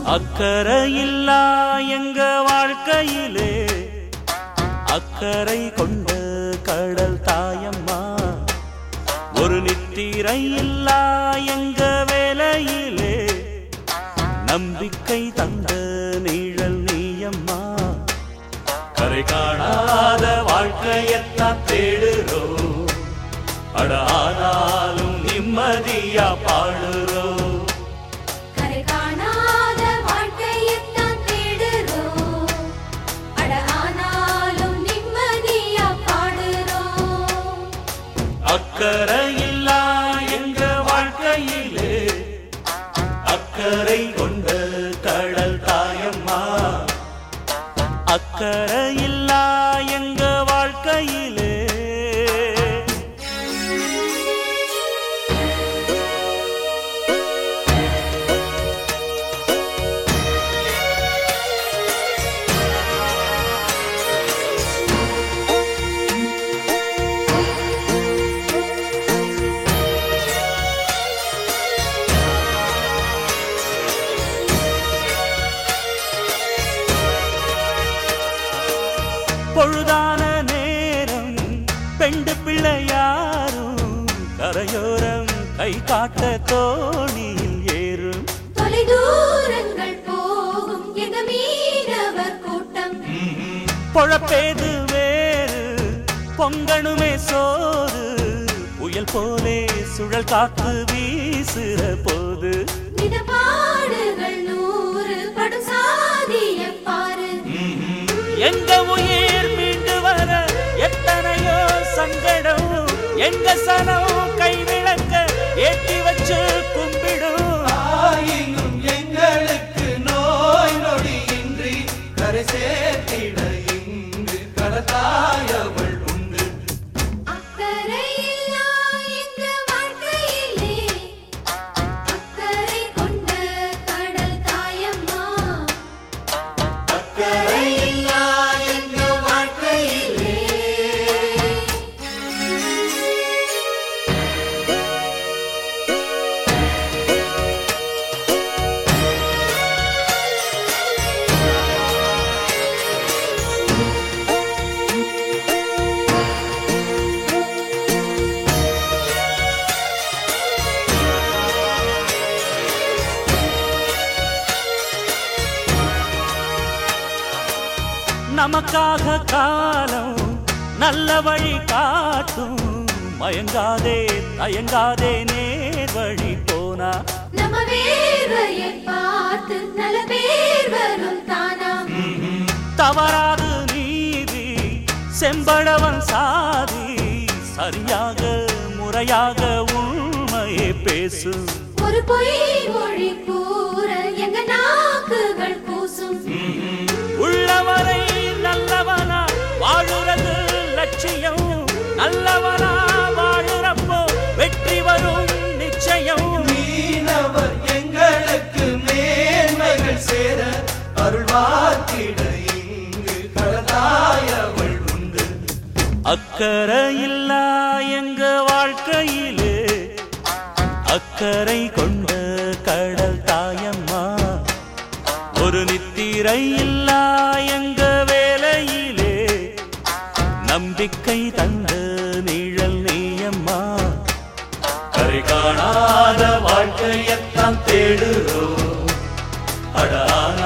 அக்கறை இல்லா எங்க வாழ்க்கையிலே அக்கறை கொண்ட கடல் தாயம்மா ஒரு நித்திரை இல்லா எங்க வேலையிலே நம்பிக்கை தந்த நீழல் நீயம்மா கரை காணாத வாழ்க்கையத்தான் தேடுறோம் அட ஆனாலும் நிம்மதியா பாடுறோம் கரை காணாத வாழ்க்கையைத்தான் தேடுறோம். அட ஆனாலும் நிம்மதியா பாடுறோம். அக்கறை இல்லா எங்க வாழ்க்கையிலே அக்கறை கொண்ட கடல் தாயம்மா அக்கறை இல்லா எங்க வாழ்க்கையிலே பொழுதான நேரம் பெண்டு பிள்ளையாரும் கரையோரம் கை காட்ட தோணியில் ஏறும் தொலைதூரங்கள் போகும் எங்க மீனவர் கூட்டம் பொழப்பேது வேறு பொங்கணுமே சோறு புயல் போலே சுழல் காத்து வீசுற போது மிதப்பாடுகள் நூறு படும் சாதிய பாரு எங்க உயிர் மீண்டு வர எத்தனையோ சங்கடம் எங்க சனம் கைவிளக்க ஏற்றி வச்சு கும்பிடும் ஆயினும் எங்களுக்கு நோய் நொடியின்றி கரை சேர்த்திட இங்கு கடத்தாயவள் உண்டு அக்கறை இல்லா எங்க வாழ்க்கையிலே அக்கறை கொண்ட கடல் தாயம்மா அக்கறை இல்லா எங்க வாழ்க்கையிலே நமக்காக காலம் நல்ல வழி காட்டும் மயங்காதே தயங்காதே நேர் வழி போனா நம்ம வேர்வையை பார்த்து நல்ல பேர் வரும் தானா தவறாது நீதி செம்படவன் சாதி சரியாக முறையாக உண்மையை பேசு ஒரு பொய் மொழி கூற எங்க நாக்குகள் கூசும் உள்ளவரை நல்லவனா வாழுறது லட்சியம் நல்லவனா வாழுறப்போ வெற்றி வரும் நிச்சயம் மீனவர் எங்களுக்கு மேன்மைகள் சேர அருள்வாக்கிட இங்கு கடத்தாயவள் உண்டு அக்கறை இல்லா எங்க வாழ்க்கையிலே அக்கறை கொண்ட கடல் தாயம்மா ஒரு நித்திரை இல்லா எங்க வேலையிலே நம்பிக்கை தந்த நிழல் நீயம்மா கரை காணாத வாழ்க்கையத்தான் தேடுறோம் அடான